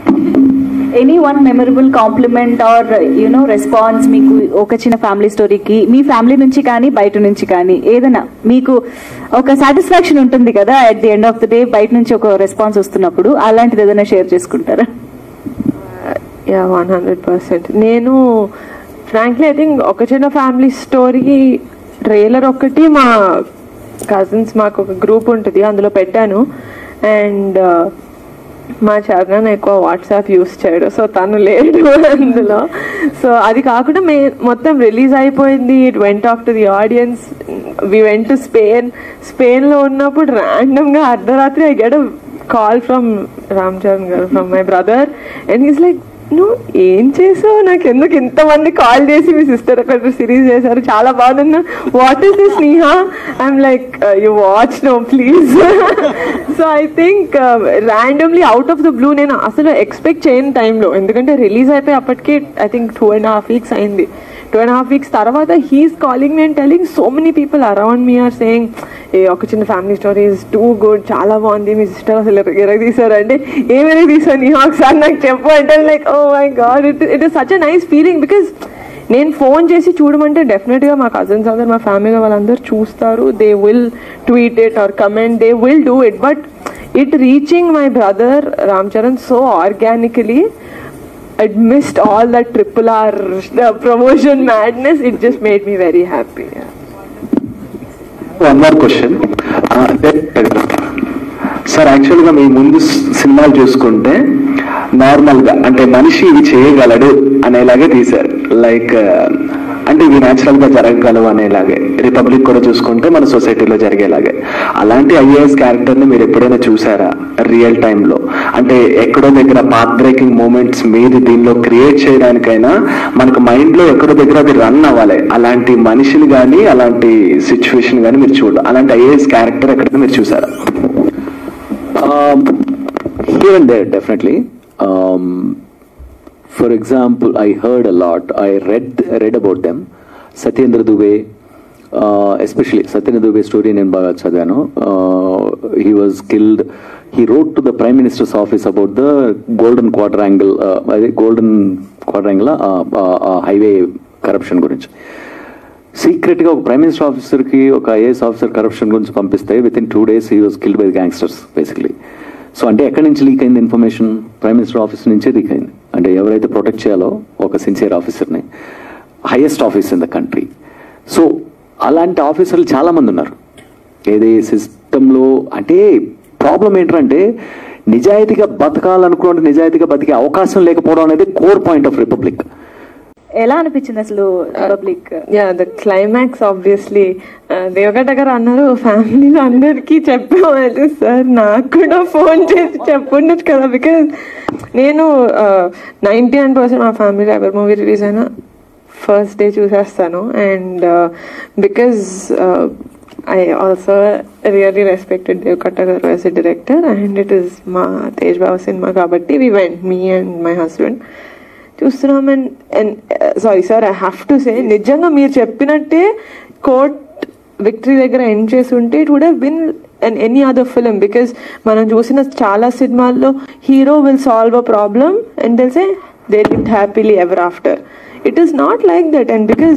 Any one memorable compliment or you know response మీకు ఒక చిన్న ఫ్యామిలీ స్టోరీకి మీ ఫ్యామిలీ నుంచి కానీ బయట నుంచి కానీ ఏదైనా మీకు ఒక సాటిస్ఫాక్షన్ ఉంటుంది కదా at the end of the day బయట నుంచి ఒక రెస్పాన్స్ వస్తున్నప్పుడు అలాంటిది ఏదైనా షేర్ చేసుకుంటారా యా వన్ హండ్రెడ్ పర్సెంట్ నేను ఫ్రాంక్లీ ఐ థింక్ ఒక చిన్న ఫ్యామిలీ స్టోరీ ట్రైలర్ ఒక్కటి మా కజిన్స్ మాకు ఒక గ్రూప్ ఉంటుంది అందులో పెట్టాను అండ్ మా చరణ్ ఎక్కువ వాట్సాప్ యూస్ చేయడు సో తను లేడు అందులో సో అది కాకుండా మే మొత్తం రిలీజ్ అయిపోయింది it went off to the audience we went to Spain స్పెయిన్లో ఉన్నప్పుడు ర్యాండమ్గా అర్ధరాత్రి I get call from Ram Charan garu from my brother and is like నువ్వు ఏం చేసావు నాకు ఎందుకు ఇంతమంది కాల్ చేసి మీ సిస్టర్ ఒక సిరీస్ చేశారు చాలా బాగుంది వాట్ ఈస్ దిస్ నీహా I'm like you watch no please so I think randomly out of the blue నేను అసలు ఎక్స్పెక్ట్ చేయని టైంలో ఎందుకంటే రిలీజ్ అయిపోయి అప్పటికి I think two and half weeks అయింది టూ అండ్ హాఫ్ వీక్స్ తర్వాత హీస్ కాలింగ్ నేను telling so many people around me are saying a ఒక చిన్న family story is too good చాలా బాగుంది మీ సిస్టర్ అసలు ఎరగ తీసారు అంటే ఏమైనా తీసారు నీ ఒకసారి నాకు చెప్పు అంటే like oh my god it it is such a nice feeling because నేను ఫోన్ చేసి చూడమంటే డెఫినెట్గా మా కజిన్స్ అందరు మా ఫ్యామిలీ వాళ్ళందరూ చూస్తారు they will tweet it or comment they will do it but it reaching my brother Ram Charan so organically I missed all that triple R the promotion madness. It just made me very happy. Yeah. One more question sir యాక్చువల్గా మీ ముందు స్- సినిమాలు చూసుకుంటే నార్మల్గా అంటే మనిషి ఇవి చేయగలడు అనేలాగే తీశారు లైక్ అంటే ఇవి న్యాచురల్ గా జరగగలవు అనేలాగే రిపబ్లిక్ కూడా చూసుకుంటే మన సొసైటీలో జరిగేలాగే అలాంటి ఐఏఎస్ క్యారెక్టర్ ని మీరు ఎప్పుడైనా చూసారా రియల్ టైంలో అంటే ఎక్కడో దగ్గర పాత్ బ్రేకింగ్ మూమెంట్స్ మీరు దీనిలో క్రియేట్ చేయడానికైనా మనకు మైండ్ లో ఎక్కడో దగ్గర అది రన్ అవ్వాలి అలాంటి మనిషిని కానీ అలాంటి సిచ్యువేషన్ కానీ మీరు చూడ అలాంటి ఐఏఎస్ క్యారెక్టర్ ఎక్కడైనా మీరు చూసారా Um, here and there, definitely. Um, for example, I heard a lot. I read read about them. Satyendra Dubey, uh, especially Satyendra Dubey story నేను బాగా చదివాను he was killed he rode to the prime ministers office about the golden quadrilateral అదే golden quadrilateral highway corruption గురించి secret గా ఒక prime minister officer కి ఒక IAS officer corruption గురించి పంపిస్తే within two days he was killed by gangsters basically so అంటే ఎక్కడి నుంచి లీక్ అయింది ఇన్ఫర్మేషన్ ప్రైమ్ మినిస్టర్ ఆఫీస్ నుంచే లీక్ అయింది అంటే ఎవరైతే ప్రొటెక్ట్ చేయాలో ఒక సిన్సియర్ ఆఫీసర్ని highest office in the country so అలాంటి ఆఫీసర్లు చాలా మంది ఉన్నారు ఏది సిస్టంలో అంటే ప్రాబ్లం ఏంటంటే నిజాయితీగా బతకాలనుకున్న నిజాయితీగా బతికే అవకాశం లేకపోవడం అనేది కోర్ పాయింట్ ఆఫ్ రిపబ్లిక్ ఎలా అనిపించింది అసలు public yeah the climax obviously Deva Katta garu అన్నారు ఫ్యామిలీలో అందరికీ చెప్పామంటే సార్ నాకు కూడా ఫోన్ చేసి చెప్పుండొచ్చు కదా బికాజ్ నేను నైంటీ నైన్ పర్సెంట్ మా ఫ్యామిలీలో ఎవరి మూవీ రిలీజ్ అయినా ఫస్ట్ డే చూసేస్తాను and because I also really respected Deva Katta garu as a director and it is మా తేజ్ బాబు సినిమా కాబట్టి we went me and my husband చూస్తున్నాం and and sorry sir I have to say నిజంగా మీరు చెప్పినట్టే court victory దగ్గర end చేసి ఉంటే it would win and any other film because మనం చూసిన చాలా సినిమాల్లో hero will solve a problem and తెలిసే they live happily ever after it is not like that and because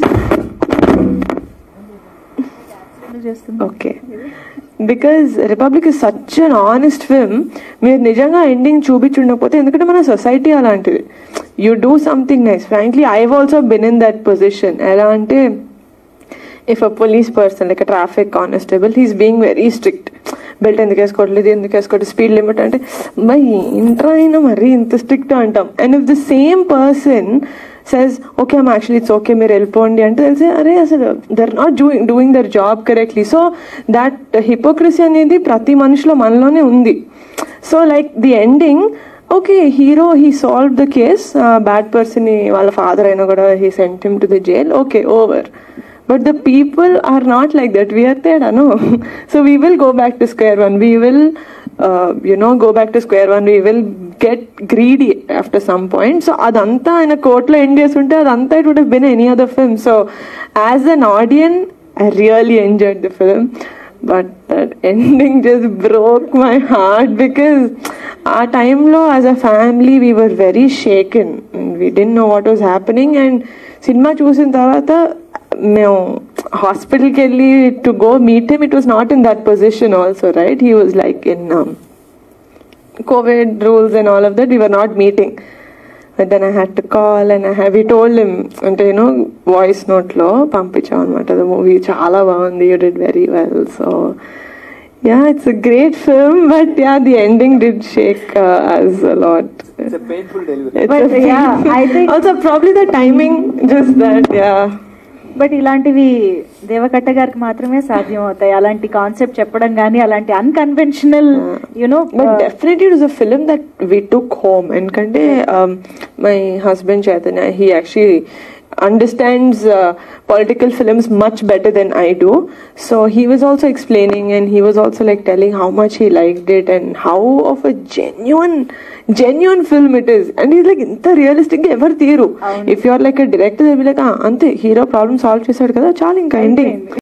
okay because republic is such an honest film మీరు నిజంగా ending చూపించుండకపోతే ఎందుకంటే మన సొసైటీ అలాంటిది you do something nice frankly I also been in that position ఎలా అంటే if a police person like traffic constable he's being very strict belt ఎందుకు వేసుకోవట్లేదు ఎందుకు వేసుకోవట్లేదు స్పీడ్ లిమిట్ అంటే బై ఇంట్రా అయినా మరీ ఇంత స్ట్రిక్ట్ అంటాం and if the same person says okay um actually it's okay మీరు వెళ్ళిపోండి అంటే తెలిసి అరే అసలు their not doing doing their job correctly so that hypocrisy అనేది ప్రతి మనిషిలో మనలోనే ఉంది so like the ending okay hero he solve the case bad person వాళ్ళ ఫాదర్ అయినా కూడా he sent him to the jail okay over but the people are not like that we are there no so we will go back to square one we will uh, you know go back to square one we will get greedy after some point so అదంతా ఆయన కోర్టులో end చేసి ఉంటే అదంతా it would have been any other film so as an audience I really enjoyed the film but that ending just broke my heart because ఆ టైంలో as a family we were very shaken we didn't know what was happening and cinema చూసిన తర్వాత మేము హాస్పిటల్కి వెళ్ళి to go meet him it was not in that position also right he was like in COVID rules and all of that, we were not meeting. But then I had to call and I have, we told him, అంటే you know voice నోట్లో పంపించాం అనమాట the movie చాలా బాగుంది you did very well so yeah it's a great film but yeah the ending did shake us a lot But, yeah, I think- also probably the timing just that yeah but ఇలాంటివి దేవకట్ట గారికి మాత్రమే సాధ్యం అవుతాయి అలాంటి concept చెప్పడం గానీ అలాంటి unconventional you know But definitely it was a film that we took home. And Kande, um, my husband Chaitanya, he actually understands uh, political films much better than I do. So he was also explaining and he was also like telling how much he liked it and how of a genuine, genuine film it is. And he's like, ఇంత realistic గా ఎవరు తీరు if you are like a director they'll be like, ah, అంతే hero problem solve చేశాడు కదా చాలు ఇంకా ending